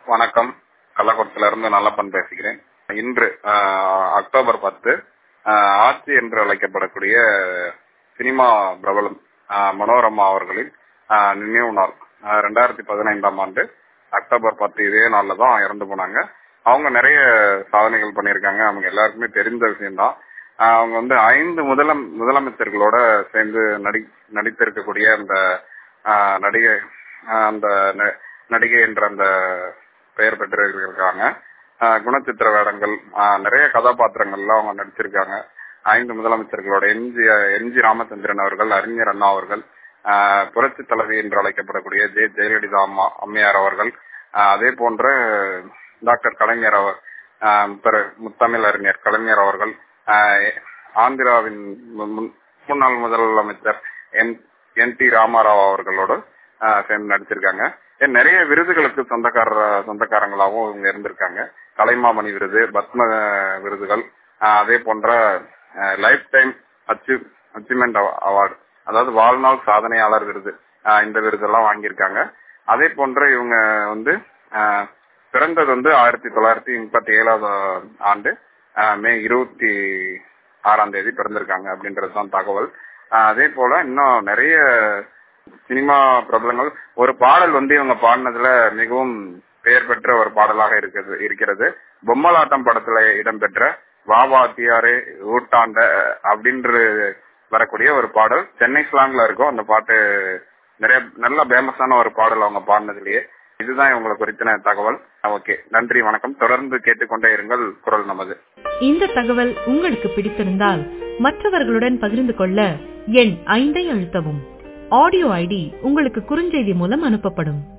வணக்கம் கள்ளக்குளத்துல இருந்து நல்லப்பன் பேசுகிறேன் இன்று ஆஹ், அக்டோபர் பத்து ஆஹ், ஆட்சி என்று அழைக்கப்படக்கூடிய சினிமா பிரபலம் ஆஹ், மனோரமா அவர்களின் ஆஹ், நினைவு நாள் ஆஹ், ரெண்டாயிரத்தி பதினைந்தாம் ஆண்டு அக்டோபர் பத்து இதே நாள்ல தான் இறந்து போனாங்க அவங்க நிறைய சாதனைகள் பண்ணியிருக்காங்க அவங்க எல்லாருக்குமே தெரிந்த விஷயம்தான் ஆஹ், அவங்க வந்து ஐந்து முதலம் முதலமைச்சர்களோட சேர்ந்து நடி நடித்திருக்கக்கூடிய அந்த ஆஹ், நடிகை ஆஹ், அந்த ந- நடிகை என்ற அந்த பெயர் பெற்றிருக்காங்க ஆஹ், குணச்சித்திர வேடங்கள் ஆஹ், நிறைய கதாபாத்திரங்கள்ல அவங்க நடிச்சிருக்காங்க ஐந்து முதலமைச்சர்களோட எம்ஜி எம்ஜி ராமச்சந்திரன் அவர்கள் அறிஞர் அண்ணா அவர்கள் ஆஹ், புரட்சி தலைவி என்று அழைக்கப்படக்கூடிய ஜெ ஜெயலலிதா அம்மா அம்மையார் அவர்கள் ஆஹ், அதே போன்ற டாக்டர் கலைஞர் அவர் ஆஹ், முத்தர- முத்தமிழ் அறிஞர் கலைஞர் அவர்கள் ஆஹ், ஆந்திராவின் மு- முன்- முன்னாள் முதலமைச்சர் என் என் டி ராமாராவ் அவர்களோடு ஆஹ், சேர்ந்து நடிச்சிருக்காங்க ஏன் நிறைய விருதுகளுக்கு சொந்தக்கார சொந்தக்காரங்களாகவும் இவங்க இருந்திருக்காங்க கலைமாமணி விருது பத்ம விருதுகள் ஆஹ், அதே போன்ற lifetime achieve achievement award அதாவது வாழ்நாள் சாதனையாளர் விருது ஆஹ், இந்த விருதெல்லாம் வாங்கியிருக்காங்க அதே போன்ற இவங்க வந்து ஆஹ், பிறந்தது வந்து ஆயிரத்தி தொள்ளாயிரத்தி முப்பத்தி ஏழாவது ஆண்டு ஆஹ், மே இருபத்தி ஆறாம் தேதி பிறந்திருக்காங்க அப்படின்றது தான் தகவல் ஆஹ், அதே போல இன்னும் நிறைய சினிமா பிரபலங்கள் ஒரு பாடல் வந்து இவங்க பாடினதுல மிகவும் பெயர் பெற்ற ஒரு பாடலாக இருக்கிறது இருக்கிறது பொம்மலாட்டம் படத்துல இடம்பெற்ற வாவா தியாரே ஊட்டாண்ட அப்படின்ற வரக்கூடிய ஒரு பாடல் சென்னை ஸ்லாங்ல இருக்கும் அந்த பாட்டு நிறைய நல்ல ஃபேமஸான ஒரு பாடல் அவங்க பாடினதுலயே இதுதான் இவங்களை குறித்தின தகவல் ஓகே நன்றி வணக்கம் தொடர்ந்து கேட்டுக்கொண்டே இருங்கள் குரல் நமது இந்த தகவல் உங்களுக்கு பிடித்திருந்தால் மற்றவர்களுடன் பகிர்ந்து கொள்ள எண் ஐந்தை அழுத்தவும் ஆடியோ ஐடி உங்களுக்கு குறுஞ்செய்தி மூலம் அனுப்பப்படும்